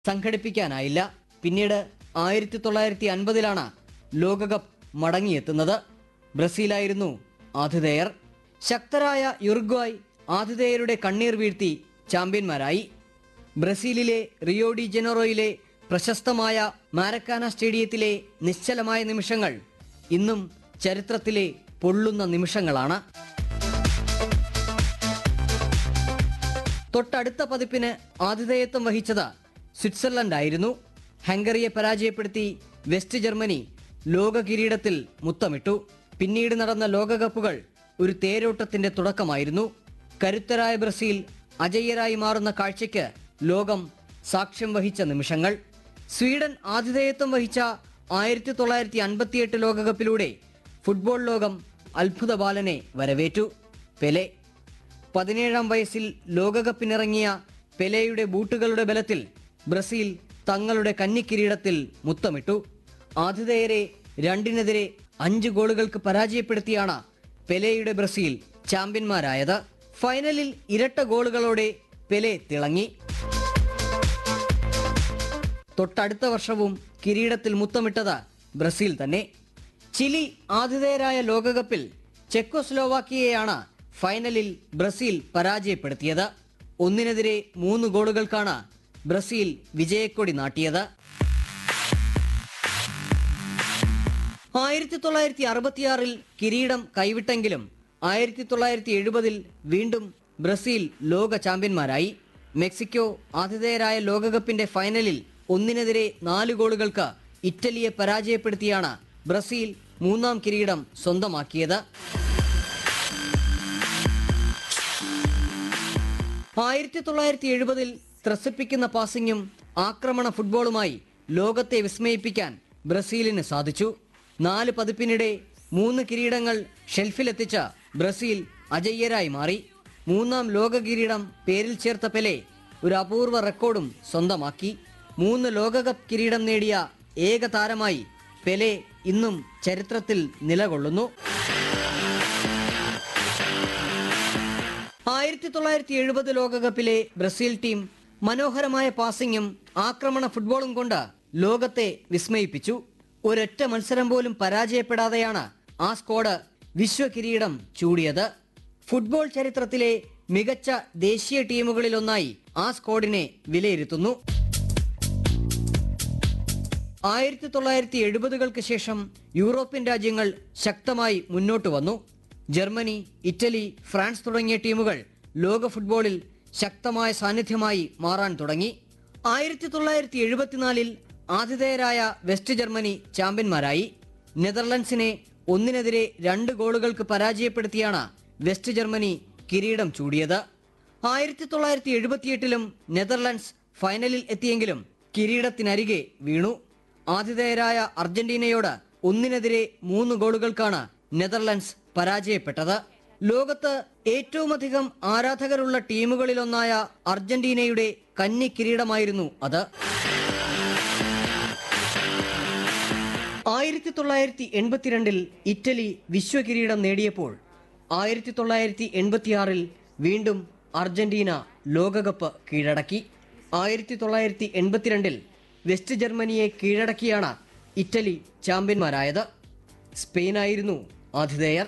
സംഘടിപ്പിക്കാനായില്ല പിന്നീട് ആയിരത്തി തൊള്ളായിരത്തി അൻപതിലാണ് ലോകകപ്പ് മടങ്ങിയെത്തുന്നത് ബ്രസീലായിരുന്നു ആതിഥേയർ ശക്തരായ യുറുഗ്വായ് ആതിഥേയരുടെ കണ്ണീർ വീഴ്ത്തി ചാമ്പ്യന്മാരായി ബ്രസീലിലെ റിയോ ഡി ജനറോയിലെ പ്രശസ്തമായ മാരക്കാന സ്റ്റേഡിയത്തിലെ നിശ്ചലമായ നിമിഷങ്ങൾ ഇന്നും ചരിത്രത്തിലെ പൊള്ളുന്ന നിമിഷങ്ങളാണ് തൊട്ടടുത്ത പതിപ്പിന് ആതിഥേയത്വം വഹിച്ചത് സ്വിറ്റ്സർലൻഡ് ആയിരുന്നു ഹംഗറിയെ പരാജയപ്പെടുത്തി വെസ്റ്റ് ജർമ്മനി ലോക കിരീടത്തിൽ മുത്തമിട്ടു പിന്നീട് നടന്ന ലോകകപ്പുകൾ ഒരു തേരോട്ടത്തിന്റെ തുടക്കമായിരുന്നു കരുത്തരായ ബ്രസീൽ അജയ്യരായി മാറുന്ന കാഴ്ചയ്ക്ക് ലോകം സാക്ഷ്യം വഹിച്ച നിമിഷങ്ങൾ സ്വീഡൻ ആതിഥേയത്വം വഹിച്ച ആയിരത്തി തൊള്ളായിരത്തി അൻപത്തിയെട്ട് ലോകകപ്പിലൂടെ ഫുട്ബോൾ ലോകം അത്ഭുത ബാലനെ വരവേറ്റു പെലെ പതിനേഴാം വയസ്സിൽ ലോകകപ്പിനിറങ്ങിയ പെലെയുടെ ബൂട്ടുകളുടെ ബലത്തിൽ ബ്രസീൽ തങ്ങളുടെ കന്നിക്കിരീടത്തിൽ മുത്തമിട്ടു ആതിഥേയരെ രണ്ടിനെതിരെ അഞ്ച് ഗോളുകൾക്ക് പരാജയപ്പെടുത്തിയാണ് പെലെയുടെ ബ്രസീൽ ചാമ്പ്യന്മാരായത് ഫൈനലിൽ ഇരട്ട ഗോളുകളോടെ പെലെ തിളങ്ങി തൊട്ടടുത്ത വർഷവും കിരീടത്തിൽ മുത്തമിട്ടത് ബ്രസീൽ തന്നെ ചിലി ആതിഥേയരായ ലോകകപ്പിൽ ചെക്കോസ്ലോവാക്കിയയാണ് ഫൈനലിൽ ബ്രസീൽ പരാജയപ്പെടുത്തിയത് ഒന്നിനെതിരെ മൂന്ന് ഗോളുകൾക്കാണ് ബ്രസീൽ വിജയക്കൊടി നാട്ടിയത് ആയിരത്തി തൊള്ളായിരത്തി അറുപത്തിയാറിൽ കിരീടം കൈവിട്ടെങ്കിലും ആയിരത്തി തൊള്ളായിരത്തി എഴുപതിൽ വീണ്ടും ബ്രസീൽ ലോക ചാമ്പ്യന്മാരായി മെക്സിക്കോ ആതിഥേയരായ ലോകകപ്പിന്റെ ഫൈനലിൽ ഒന്നിനെതിരെ നാല് ഗോളുകൾക്ക് ഇറ്റലിയെ പരാജയപ്പെടുത്തിയാണ് ബ്രസീൽ മൂന്നാം കിരീടം സ്വന്തമാക്കിയത് ആയിരത്തി തൊള്ളായിരത്തി എഴുപതിൽ ത്രസിപ്പിക്കുന്ന പാസിംഗും ആക്രമണ ഫുട്ബോളുമായി ലോകത്തെ വിസ്മയിപ്പിക്കാൻ ബ്രസീലിന് സാധിച്ചു നാല് പതിപ്പിനിടെ മൂന്ന് കിരീടങ്ങൾ ഷെൽഫിലെത്തിച്ച ബ്രസീൽ അജയ്യരായി മാറി മൂന്നാം ലോക കിരീടം പേരിൽ ചേർത്ത പെലെ ഒരു അപൂർവ റെക്കോർഡും സ്വന്തമാക്കി മൂന്ന് ലോകകപ്പ് കിരീടം നേടിയ ഏക താരമായി പെലെ ഇന്നും ചരിത്രത്തിൽ നിലകൊള്ളുന്നു ആയിരത്തി തൊള്ളായിരത്തി എഴുപത് ലോകകപ്പിലെ ബ്രസീൽ ടീം മനോഹരമായ പാസിംഗും ആക്രമണ ഫുട്ബോളും കൊണ്ട് ലോകത്തെ വിസ്മയിപ്പിച്ചു ഒരൊറ്റ മത്സരം പോലും പരാജയപ്പെടാതെയാണ് ആ സ്ക്വാഡ് വിശ്വകിരീടം ചൂടിയത് ഫുട്ബോൾ ചരിത്രത്തിലെ മികച്ച ദേശീയ ടീമുകളിലൊന്നായി ആ സ്ക്വാഡിനെ വിലയിരുത്തുന്നു ആയിരത്തി തൊള്ളായിരത്തി എഴുപതുകൾക്ക് ശേഷം യൂറോപ്യൻ രാജ്യങ്ങൾ ശക്തമായി മുന്നോട്ട് വന്നു ജർമ്മനി ഇറ്റലി ഫ്രാൻസ് തുടങ്ങിയ ടീമുകൾ ലോക ഫുട്ബോളിൽ ശക്തമായ സാന്നിധ്യമായി മാറാൻ തുടങ്ങി ആയിരത്തി തൊള്ളായിരത്തി എഴുപത്തിനാലിൽ ആതിഥേയരായ വെസ്റ്റ് ജർമ്മനി ചാമ്പ്യന്മാരായി നെതർലൻഡ്സിനെ ഒന്നിനെതിരെ രണ്ട് ഗോളുകൾക്ക് പരാജയപ്പെടുത്തിയാണ് വെസ്റ്റ് ജർമ്മനി കിരീടം ചൂടിയത് ആയിരത്തി തൊള്ളായിരത്തി എഴുപത്തിയെട്ടിലും നെതർലൻഡ്സ് ഫൈനലിൽ എത്തിയെങ്കിലും കിരീടത്തിനരികെ വീണു ആതിഥേയരായ അർജന്റീനയോട് ഒന്നിനെതിരെ മൂന്ന് ഗോളുകൾക്കാണ് നെതർലൻഡ്സ് പരാജയപ്പെട്ടത് ലോകത്ത് ഏറ്റവുമധികം ആരാധകരുള്ള ടീമുകളിലൊന്നായ അർജന്റീനയുടെ കന്നി കിരീടമായിരുന്നു അത് ആയിരത്തി തൊള്ളായിരത്തി എൺപത്തിരണ്ടിൽ ഇറ്റലി വിശ്വകിരീടം നേടിയപ്പോൾ ആയിരത്തി തൊള്ളായിരത്തി എൺപത്തിയാറിൽ വീണ്ടും അർജന്റീന ലോകകപ്പ് കീഴടക്കി ആയിരത്തി തൊള്ളായിരത്തി എൺപത്തിരണ്ടിൽ വെസ്റ്റ് ജർമ്മനിയെ കീഴടക്കിയാണ് ഇറ്റലി ചാമ്പ്യന്മാരായത് സ്പെയിനായിരുന്നു ആതിഥേയർ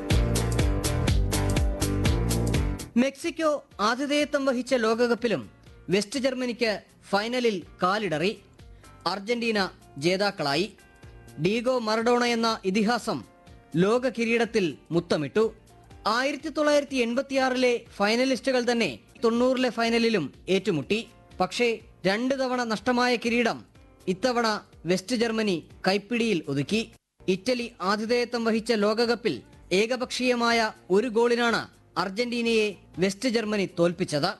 മെക്സിക്കോ ആതിഥേയത്വം വഹിച്ച ലോകകപ്പിലും വെസ്റ്റ് ജർമ്മനിക്ക് ഫൈനലിൽ കാലിടറി അർജന്റീന ജേതാക്കളായി ഡീഗോ മറഡോണ എന്ന ഇതിഹാസം ലോക കിരീടത്തിൽ മുത്തമിട്ടു ആയിരത്തി തൊള്ളായിരത്തി എൺപത്തിയാറിലെ ഫൈനലിസ്റ്റുകൾ തന്നെ തൊണ്ണൂറിലെ ഫൈനലിലും ഏറ്റുമുട്ടി പക്ഷേ രണ്ട് തവണ നഷ്ടമായ കിരീടം ഇത്തവണ വെസ്റ്റ് ജർമ്മനി കൈപ്പിടിയിൽ ഒതുക്കി ഇറ്റലി ആതിഥേയത്വം വഹിച്ച ലോകകപ്പിൽ ഏകപക്ഷീയമായ ഒരു ഗോളിനാണ് അർജന്റീനയെ വെസ്റ്റ് ജർമ്മനി തോൽപ്പിച്ചത്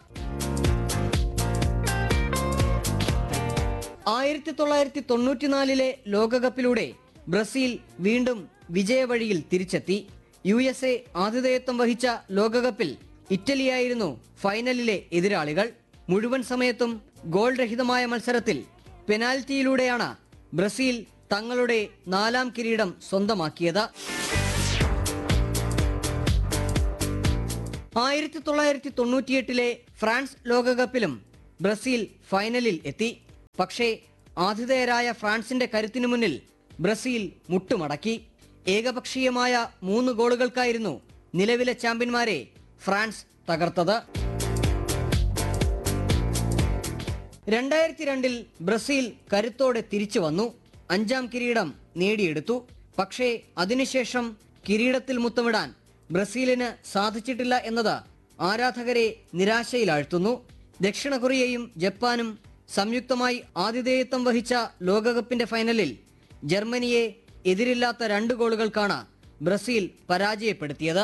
ആയിരത്തി തൊള്ളായിരത്തി തൊണ്ണൂറ്റിനാലിലെ ലോകകപ്പിലൂടെ ബ്രസീൽ വീണ്ടും വിജയവഴിയിൽ തിരിച്ചെത്തി യു എസ് എ ആതിഥേയത്വം വഹിച്ച ലോകകപ്പിൽ ഇറ്റലിയായിരുന്നു ഫൈനലിലെ എതിരാളികൾ മുഴുവൻ സമയത്തും ഗോൾ രഹിതമായ മത്സരത്തിൽ പെനാൽറ്റിയിലൂടെയാണ് ബ്രസീൽ തങ്ങളുടെ നാലാം കിരീടം സ്വന്തമാക്കിയത് ആയിരത്തി തൊള്ളായിരത്തി തൊണ്ണൂറ്റിയെട്ടിലെ ഫ്രാൻസ് ലോകകപ്പിലും ബ്രസീൽ ഫൈനലിൽ എത്തി പക്ഷേ ആതിഥേയരായ ഫ്രാൻസിന്റെ കരുത്തിനു മുന്നിൽ ബ്രസീൽ മുട്ടുമടക്കി ഏകപക്ഷീയമായ മൂന്ന് ഗോളുകൾക്കായിരുന്നു നിലവിലെ ചാമ്പ്യന്മാരെ ഫ്രാൻസ് തകർത്തത് രണ്ടായിരത്തി രണ്ടിൽ ബ്രസീൽ കരുത്തോടെ തിരിച്ചു വന്നു അഞ്ചാം കിരീടം നേടിയെടുത്തു പക്ഷേ അതിനുശേഷം കിരീടത്തിൽ മുത്തമിടാൻ ബ്രസീലിന് സാധിച്ചിട്ടില്ല എന്നത് ആരാധകരെ നിരാശയിലാഴ്ത്തുന്നു ദക്ഷിണ കൊറിയയും ജപ്പാനും സംയുക്തമായി ആതിഥേയത്വം വഹിച്ച ലോകകപ്പിന്റെ ഫൈനലിൽ ജർമ്മനിയെ എതിരില്ലാത്ത രണ്ട് ഗോളുകൾക്കാണ് ബ്രസീൽ പരാജയപ്പെടുത്തിയത്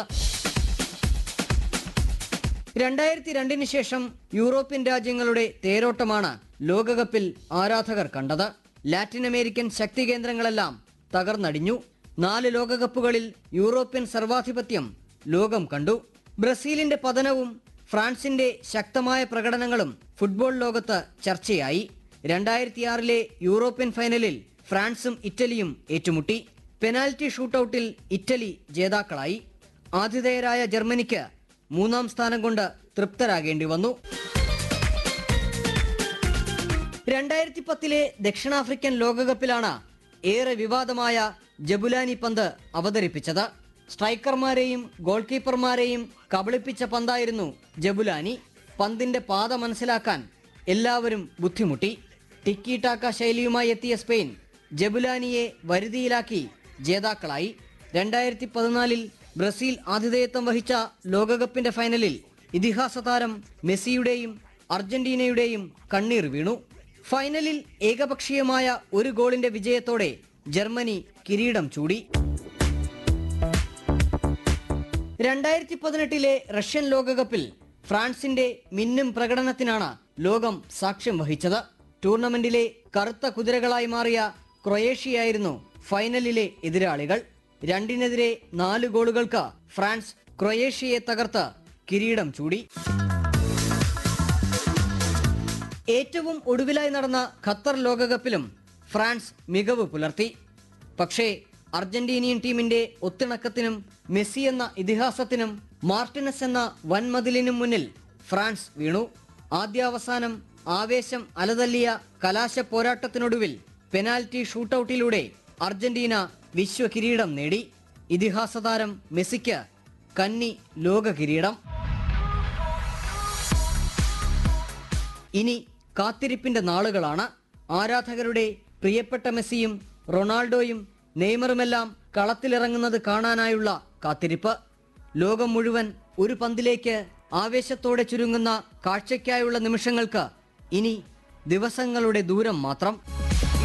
രണ്ടായിരത്തി രണ്ടിന് ശേഷം യൂറോപ്യൻ രാജ്യങ്ങളുടെ തേരോട്ടമാണ് ലോകകപ്പിൽ ആരാധകർ കണ്ടത് ലാറ്റിൻ അമേരിക്കൻ ശക്തി കേന്ദ്രങ്ങളെല്ലാം തകർന്നടിഞ്ഞു നാല് ലോകകപ്പുകളിൽ യൂറോപ്യൻ സർവാധിപത്യം ലോകം കണ്ടു ബ്രസീലിന്റെ പതനവും ഫ്രാൻസിന്റെ ശക്തമായ പ്രകടനങ്ങളും ഫുട്ബോൾ ലോകത്ത് ചർച്ചയായി രണ്ടായിരത്തിയാറിലെ യൂറോപ്യൻ ഫൈനലിൽ ഫ്രാൻസും ഇറ്റലിയും ഏറ്റുമുട്ടി പെനാൽറ്റി ഷൂട്ടൌട്ടിൽ ഇറ്റലി ജേതാക്കളായി ആതിഥേയരായ ജർമ്മനിക്ക് മൂന്നാം സ്ഥാനം കൊണ്ട് തൃപ്തരാകേണ്ടി വന്നു രണ്ടായിരത്തി പത്തിലെ ദക്ഷിണാഫ്രിക്കൻ ലോകകപ്പിലാണ് ഏറെ വിവാദമായ ജബുലാനി പന്ത് അവതരിപ്പിച്ചത് സ്ട്രൈക്കർമാരെയും ഗോൾ കീപ്പർമാരെയും കബളിപ്പിച്ച പന്തായിരുന്നു ജബുലാനി പന്തിന്റെ പാത മനസ്സിലാക്കാൻ എല്ലാവരും ബുദ്ധിമുട്ടി ടിക്കി ടാക്ക ശൈലിയുമായി എത്തിയ സ്പെയിൻ ജബുലാനിയെ വരുതിയിലാക്കി ജേതാക്കളായി രണ്ടായിരത്തി പതിനാലിൽ ബ്രസീൽ ആതിഥേയത്വം വഹിച്ച ലോകകപ്പിന്റെ ഫൈനലിൽ ഇതിഹാസ താരം മെസ്സിയുടെയും അർജന്റീനയുടെയും കണ്ണീർ വീണു ഫൈനലിൽ ഏകപക്ഷീയമായ ഒരു ഗോളിന്റെ വിജയത്തോടെ ജർമ്മനി കിരീടം ചൂടി രണ്ടായിരത്തി പതിനെട്ടിലെ റഷ്യൻ ലോകകപ്പിൽ ഫ്രാൻസിന്റെ മിന്നും പ്രകടനത്തിനാണ് ലോകം സാക്ഷ്യം വഹിച്ചത് ടൂർണമെന്റിലെ കറുത്ത കുതിരകളായി മാറിയ ക്രൊയേഷ്യയായിരുന്നു ഫൈനലിലെ എതിരാളികൾ രണ്ടിനെതിരെ നാല് ഗോളുകൾക്ക് ഫ്രാൻസ് ക്രൊയേഷ്യയെ തകർത്ത് കിരീടം ചൂടി ഏറ്റവും ഒടുവിലായി നടന്ന ഖത്തർ ലോകകപ്പിലും ഫ്രാൻസ് മികവ് പുലർത്തി പക്ഷേ അർജന്റീനിയൻ ടീമിന്റെ ഒത്തിണക്കത്തിനും മെസ്സി എന്ന ഇതിഹാസത്തിനും മാർട്ടിനസ് എന്ന വൻമതിലിനും മുന്നിൽ ഫ്രാൻസ് വീണു ആദ്യാവസാനം ആവേശം അലതല്ലിയ കലാശ പോരാട്ടത്തിനൊടുവിൽ പെനാൽറ്റി ഷൂട്ടൌട്ടിലൂടെ അർജന്റീന വിശ്വ കിരീടം നേടി ഇതിഹാസ താരം മെസ്സിക്ക് കന്നി ലോക കിരീടം ഇനി കാത്തിരിപ്പിന്റെ നാളുകളാണ് ആരാധകരുടെ പ്രിയപ്പെട്ട മെസ്സിയും റൊണാൾഡോയും നെയ്മറുമെല്ലാം കളത്തിലിറങ്ങുന്നത് കാണാനായുള്ള കാത്തിരിപ്പ് ലോകം മുഴുവൻ ഒരു പന്തിലേക്ക് ആവേശത്തോടെ ചുരുങ്ങുന്ന കാഴ്ചയ്ക്കായുള്ള നിമിഷങ്ങൾക്ക് ഇനി ദിവസങ്ങളുടെ ദൂരം മാത്രം